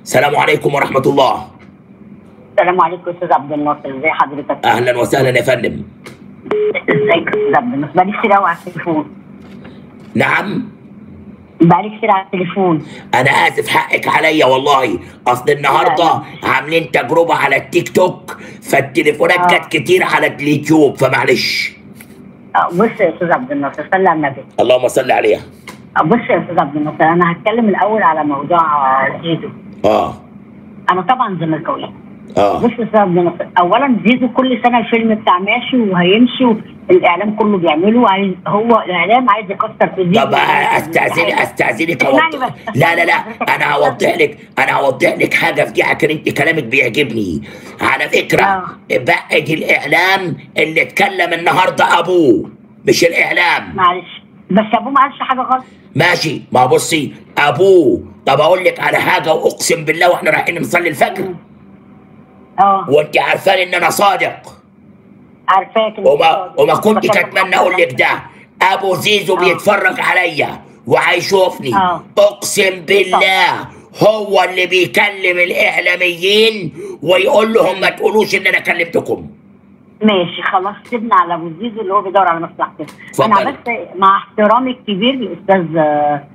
السلام عليكم ورحمه الله السلام عليكم استاذ عبد الناصر ازي حضرتك؟ اهلا وسهلا يا فندم ازيك يا استاذ عبد الناصر بقالي كتير قوي على التليفون نعم بقالي كتير على التليفون انا اسف حقك عليا والله اصل النهارده عاملين تجربه على التيك توك فالتليفونات آه. كانت كتير على اليوتيوب فمعلش آه، بص يا استاذ عبد الناصر صلي على النبي اللهم صل عليها آه، بص يا استاذ عبد الناصر انا هتكلم الاول على موضوع آه، زيزو اه انا طبعا زملكاويه اه بص يا استاذ عبد الناصر اولا زيزو كل سنه الفيلم بتاع ماشي وهيمشي والاعلام كله بيعمله عايز هو الاعلام عايز يكسر في زيزو طب استاذن استاذنك اسمعني أوضح. بس. لا لا لا انا هوضح لك انا هوضح لك حاجه في دي عشان انت كلامك بيعجبني على فكره آه. بقت الاعلام اللي اتكلم النهارده ابوه مش الاعلام معلش بس ابوه ما قالش حاجه غلط ماشي ما بصي ابوه طب اقول لك على حاجه واقسم بالله واحنا رايحين نصلي الفجر اه وانت عارفان ان انا صادق عارفاك إن وما أنت- وما كنت بكلم اتمنى اقول لك ده ابو زيزو آه. بيتفرج عليا وهيشوفني آه. اقسم بالله هو اللي بيكلم الاعلاميين ويقول لهم ما تقولوش ان انا كلمتكم ماشي خلاص سيبنا على ابو زيزو اللي هو بيدور على مصلحته اتفضل. انا بس مع احترامي الكبير للاستاذ آه،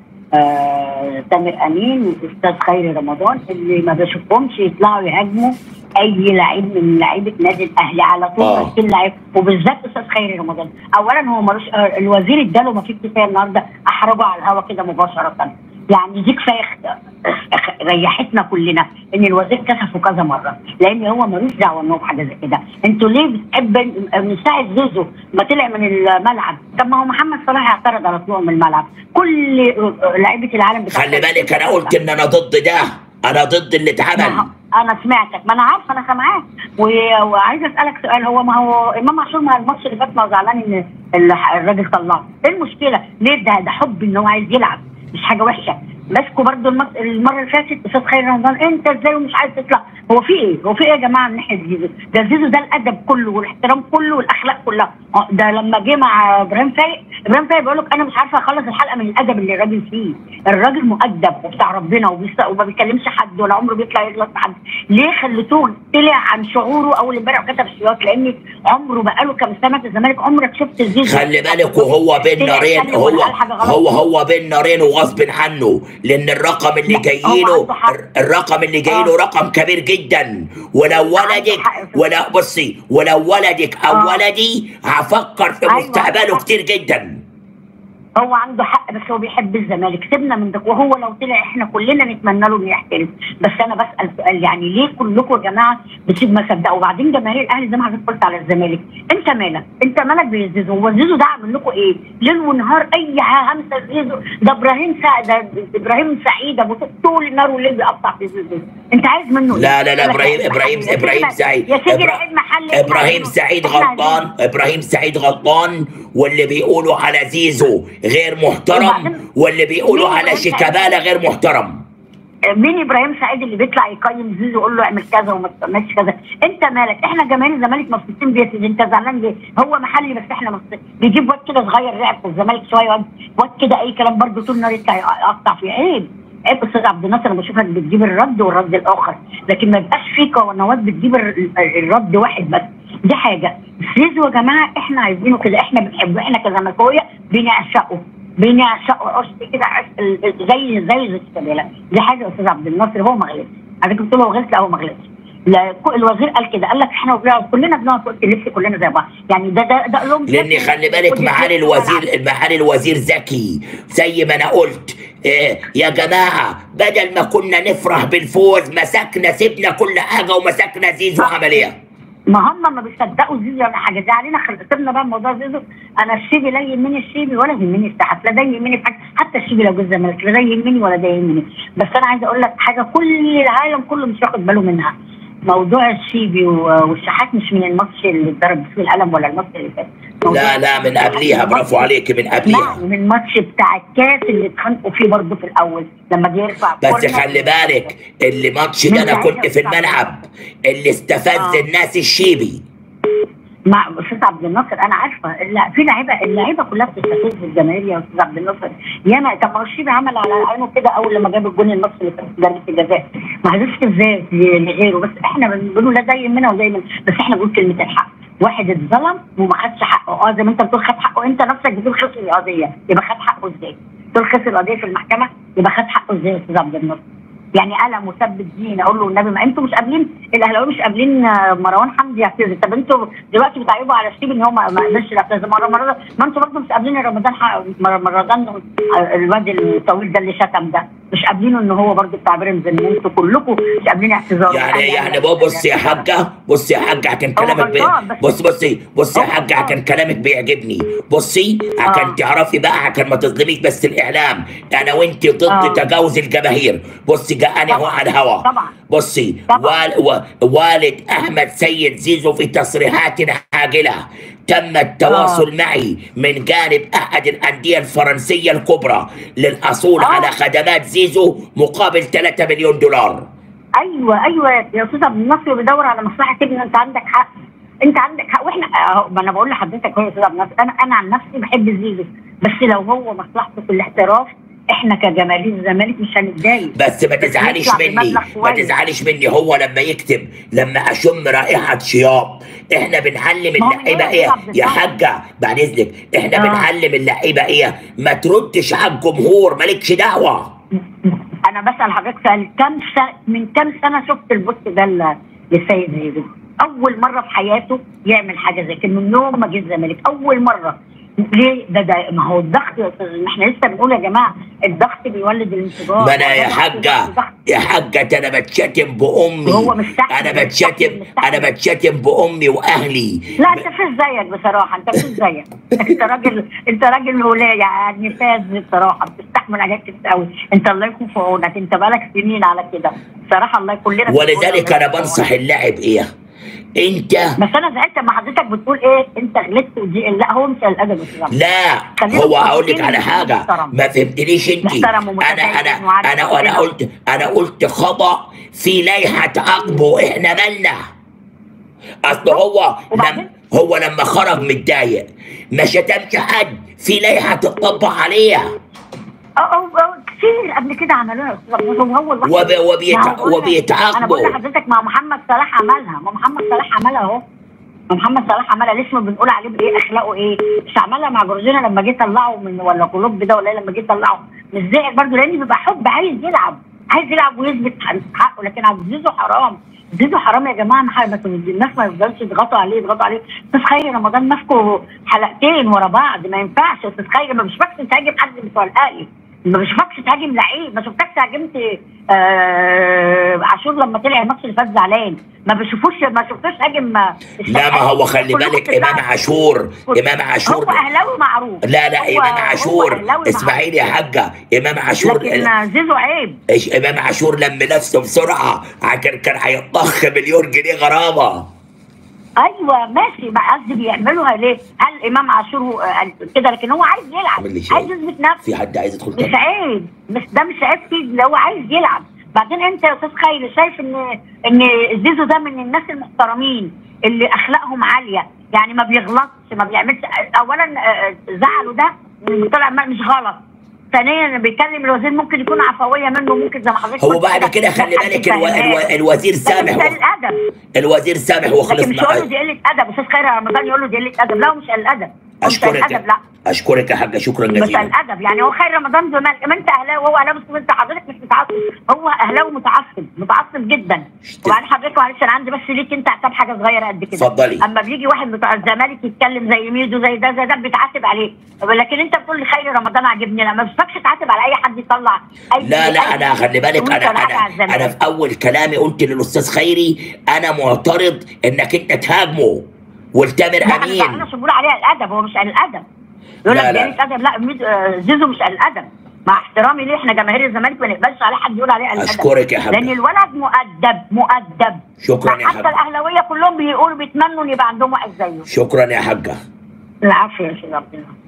آه، تامر امين والاستاذ خيري رمضان اللي ما بشوفهمش يطلعوا يهاجموا اي لعيب من لعيبه نادي الاهلي على طول آه. ماسكين لعيب وبالذات استاذ خيري رمضان اولا هو ملوش آه، الوزير اداله ما فيش كفايه النهارده احرجه على الهوا كده مباشره يعني دي كفايه اخ- ريحتنا كلنا ان الوزير كشفه كذا مره لان هو ملوش دعوه ان هو بحاجه زي كده انتوا ليه بتحب من ساعه زيزو ما طلع من الملعب طب ما هو محمد صلاح اعترض على طلوعه من الملعب كل لعيبه العالم بتاعت- خلي بالك انا قلت ان انا ضد ده انا ضد اللي اتعمل ما- انا سمعتك ما انا عارفه انا سامعاك و- وعايزه اسالك سؤال هو ما هو امام عاشور مع الماتش اللي فات ما هو زعلان ان ال- الراجل طلعه ايه المشكله ليه ده ده حب ان هو عايز يلعب مش حاجه وحشه مسكوا برضو المس- المره اللي فاتت استاذ خير رمضان انت ازاي ومش عايز تطلع هو في ايه هو في ايه يا جماعه من ناحيه زيزو ده زيزو ده الادب كله والاحترام كله والاخلاق كلها اه ده لما جه مع ابراهيم فايق ابراهيم فايق بيقول لك انا مش عارفه اخلص الحلقه من الادب اللي الراجل فيه الراجل مؤدب وبتاع ربنا وبيس- وما بيكلمش حد ولا عمره بيطلع يغلط في حد ليه خليتوه طلع عن شعوره اول امبارح وكتب السياق لان عمره بقاله كام سنه في الزمالك عمرك شفت زيزو خلي بالك وهو بين طلع نارين يتكلم هو ولا قال حاجة غلط. هو هو بين نارين وغصب عنه لان الرقم اللي لا، جاي هو له عنده حق. الرقم اللي جاي له آه. رقم كبير جدا ولو ولدك حق. ولا بصي ولو ولدك او آه. ولدي هفكر في أيوة، مستقبله عنده حق. كتير جدا هو عنده حق بس هو بيحب الزمالك سيبنا من ده وهو لو طلع احنا كلنا نتمنى له انه يحترف بس انا بسال سؤال يعني ليه كلكم يا جماعه بتسيب ما صدقوا وبعدين جماهير الاهلي زي ما حضرتك قلت على الزمالك انت مالك انت مالك بزيزو هو زيزو ده عامل لكم ايه ليل ونهار اي همسه زيزو ده ابراهيم سعيد ده ابراهيم سعيد ابو طول النهار والليل بيقطع في زيزو انت عايز منه إيه؟ لا لا لا يقول لك ابراهيم لعيب ابراهيم محلي. ابراهيم سعيد يا سيدي إبرا- لعيب محلي ابراهيم سعيد إحنا عايزين- غلطان ابراهيم سعيد غلطان واللي بيقولوا على زيزو غير محترم وبعدين- واللي بيقولوا مين على إبراهيم سعيد؟ شيكابالا غير محترم مين ابراهيم سعيد اللي بيطلع يقيم زيزو يقول له اعمل كذا وما تعملش كذا انت مالك احنا جماهير الزمالك مبسوطين بيه يا سيدي انت زعلان ليه هو محلي بس احنا مبسوطين بيجيب واد كده صغير لعب في الزمالك شويه واد واد كده اي كلام برضه طول النهار يطلع يقطع فيه عيب عيب استاذ عبد الناصر انا بشوفك بتجيب الرد والرد الاخر لكن ما يبقاش في قنوات بتجيب الر- الرد واحد بس دي حاجه زيزو يا جماعه احنا عايزينه كده احنا بنحبه احنا كزملكاويه بنعشقه بنعشقه عشق كده عشق ال- ال- زي زي زي الشباب دي حاجه يا استاذ عبد الناصر هو ما غلطش على فكره قلت له هو غلط لا هو ما غلطش لا ك- الوزير قال كده قال لك احنا وبنقعد كلنا بنقعد فوق اللبس كلنا زي بعض يعني ده ده ده لهم لان خلي بالك معالي الوزير معالي الوزير ذكي زي ما انا قلت إيه يا جماعه بدل ما كنا نفرح بالفوز مسكنا سيبنا كل حاجه ومسكنا زيزو عمل ايه ما هم ما بيصدقوا زيزو ولا حاجه دي علينا خل... سيبنا بقى موضوع زيزو انا الشيبي لا يهمني الشيبي ولا يهمني السحف لا ده يهمني في حاجه حتى الشيبي لو جه الزمالك لا ده يهمني ولا ده يهمني بس انا عايزه اقول لك حاجه كل العالم كله مش واخد باله منها موضوع الشيبي و- والشحات مش من الماتش اللي اتضرب فيه القلم ولا الماتش اللي فات موضوع لا لا من قبليها برافو عليك من قبليها لا من الماتش بتاع الكاس اللي اتخانقوا فيه برضه في الاول لما جه يرفع بس كورنر. خلي بالك اللي ماتش ده انا كنت في الملعب اللي استفز آه. الناس الشيبي مع استاذ عبد الناصر انا عارفه لا في لعيبه اللعيبه كلها بتستفز الجماهير يا استاذ عبد الناصر ياما طب ما هو الشيبي عمل على عينه كده اول لما جاب الجون المصري اللي كان في ضربه الجزاء ما عندوش استفزاز لغيره بس احنا بنقول لا زي منا وزي من بس احنا بنقول كلمه الحق واحد اتظلم وما خدش حقه اه زي ما انت بتقول خد حقه انت نفسك بتقول خسر القضيه يبقى خد حقه ازاي؟ تقول خسر القضيه في المحكمه يبقى خد حقه ازاي يا استاذ عبد الناصر؟ يعني قلم وثبت دين اقول له النبي ما انتوا مش قابلين الاهلاويه مش قابلين آه، مروان حمدي يعتذر طب انتوا دلوقتي بتعيبوا على الشيب ان هو ما ما قدرش يعتذر مره مره ما انتوا برضه مش قابلين رمضان حق- مر- رمضان آه، الواد الطويل ده اللي شتم ده مش قابلينه ان هو برضه بتاع بيراميدز ان انتوا كلكم مش قابلين اعتذار يعني يعني بو- بص يا حاجة بص يا حاجة عشان هو كلامك بي... غلطان، بس- بص بصي بص يا هو حاجة غلطان. عشان كلامك بيعجبني بصي عشان آه. تعرفي بقى عشان ما تظلميش بس الإعلام أنا وأنت ضد آه. تجاوز الجماهير بصي جاءني هو طبعاً، على الهوا طبعاً. بصي طبعاً. وال... و... والد أحمد سيد زيزو في تصريحات عاجلة تم التواصل معي من جانب أحد الأندية الفرنسية الكبرى للحصول آه. على خدمات زيزو مقابل 3 مليون دولار ايوه ايوه يا استاذ عبد الناصر بيدور على مصلحه ابنه انت عندك حق انت عندك حق واحنا اهو ما انا بقول لحضرتك اهو يا استاذ عبد الناصر انا انا عن نفسي بحب زيزو بس لو هو مصلحته في الاحتراف احنا كجماهير الزمالك مش هنتضايق بس ما تزعليش يطلع مني بمبلغ ما كويس. تزعليش مني هو لما يكتب لما اشم رائحه شياط احنا بنعلم ما هو اللعيبه هي ايه عبد يا الناصر. حاجه بعد اذنك احنا آه. بنعلم اللعيبه ايه ما تردش على الجمهور مالكش دعوه انا بسال حضرتك سؤال كم سنه من كم سنه شفت البوست ده ل- للسيد زيزو اول مره في حياته يعمل حاجه زي كده من يوم ما جه الزمالك اول مره ليه ده ده ما هو الضغط يا أستاذ، احنا لسه بنقول يا جماعه الضغط بيولد الانفجار ما انا يا الضغط- حاجه الضغط- يا حاجه ده انا بتشتم بامي هو مستحمل، انا بتشتم مستحمل، مستحمل. انا بتشتم بامي واهلي لا انت فيش زيك بصراحه انت فيش زيك انت راجل انت راجل ولايه يعني فاز بصراحه بتستحمل حاجات كتير قوي انت الله يكون في عونك انت بقالك سنين على كده بصراحه الله كلنا ولذلك انا بنصح اللاعب ايه انت بس انا زعلت لما حضرتك بتقول ايه انت غلطت ودي لا هو مش الادب يا أستاذ عبد. لا خلينا هو هقول لك متفقين على إن حاجه محترم. ما فهمتنيش انت محترم انا ومتدين انا وعارف انا انا ربنا. قلت انا قلت خطا في لائحه عقبه احنا مالنا اصل هو وبعدين؟ لم هو لما خرج متضايق ما شتمش حد في لائحه تطبق عليها اه اه اه كتير قبل كده عملوها يا استاذ عبد الناصر، هو الواحد وب- وبيتع- ما هو بقول لك- وبيتعاقبوا. انا بقول لحضرتك ما محمد صلاح عملها ما محمد صلاح عملها اهو ما محمد صلاح عملها لسه ما بنقول عليه بايه اخلاقه ايه مش عملها مع جورجينا لما جه طلعه من ولا كلوب ده ولا إيه لما جه طلعه مش زعل برضه لان بيبقى حب عايز يلعب عايز يلعب ويثبت حقه لكن عبد زيزو حرام زيزو حرام يا جماعه ما حد- الناس ما يفضلش يضغطوا عليه يضغطوا عليه استاذ خيري رمضان ماسكه حلقتين ورا بعض ما ينفعش يا استاذ خيري ما بشوفكش تهاجم حد بتوع الاهلي ما بشوفكش تهاجم لعيب ما شفتكش هاجمت آه عاشور لما طلع الماتش اللي فات زعلان ما بشوفوش ما شفتوش هاجم آه، لا ما هو خلي كلكم بالك بتزعلوا. امام عاشور امام عاشور هو اهلاوي معروف لا لا هو- امام هو عاشور أهلاوي معروف. اسمعيني يا حاجه امام عاشور لكن زيزو عيب ايش امام عاشور لم نفسه بسرعه عشان كان هيطخ مليون جنيه غرامه ايوه ماشي ما قصدي بيعملوها ليه؟ هل امام عاشور هو- آه، كده لكن هو عايز يلعب عامل لي شيء. عايز يثبت نفسه في حد عايز يدخل مش طب عيب بس ده مش عيب فيه اللي هو عايز يلعب بعدين انت يا استاذ خيري شايف ان ان زيزو ده من الناس المحترمين اللي اخلاقهم عاليه يعني ما بيغلطش ما بيعملش اولا آه، زعله ده طلع ما- مش غلط ثانيا بيكلم الوزير ممكن يكون عفويه منه ممكن زي ما حضرتك هو قلت بعد كده خلي حد بالك الو... فاهمان. الو... الوزير لكن سامح مش و... قليل ادب الوزير سامح لكن مش وخلصنا هقول له دي قله ادب استاذ خيري رمضان يقول له دي قله ادب لا هو مش قليل ادب هو مش قليل اشكرك ادب لا اشكرك يا حاجه شكرا بس جزيلا الادب يعني هو خير رمضان زمالك ما انت اهلاوي وهو اهلاوي بس انت حضرتك مش متعصب هو اهلاوي متعصب متعصب جدا وبعدين حضرتك معلش انا عندي بس ليك انت حساب حاجه صغيره قد كده اتفضلي. اما بيجي واحد بتاع الزمالك يتكلم زي ميدو زي ده زي ده بيتعاتب عليه لكن انت بتقول لي خير رمضان عجبني لا ما بتفكش تعاتب على اي حد يطلع اي لا لا أي- انا خلي بالك وانت انا راجع على انا الزمالك. انا في اول كلامي قلت للاستاذ خيري انا معترض انك انت تهاجمه والتامر لا انا امين انا مش بقول عليها الادب هو مش قال الادب يقول لا، لك لا. دي قلة ادب لا ميد- آه، زيزو مش قال الادب مع احترامي ليه احنا جماهير الزمالك ما نقبلش عليه حد يقول عليه قال الادب أشكرك يا حاجة. لان الولد مؤدب مؤدب شكراً يا حتى حاجة. الاهلاويه كلهم بيقولوا بيتمنوا ان يبقى عندهم واحد زيه شكرا يا حاجه العافيه يا شيخ عبد الله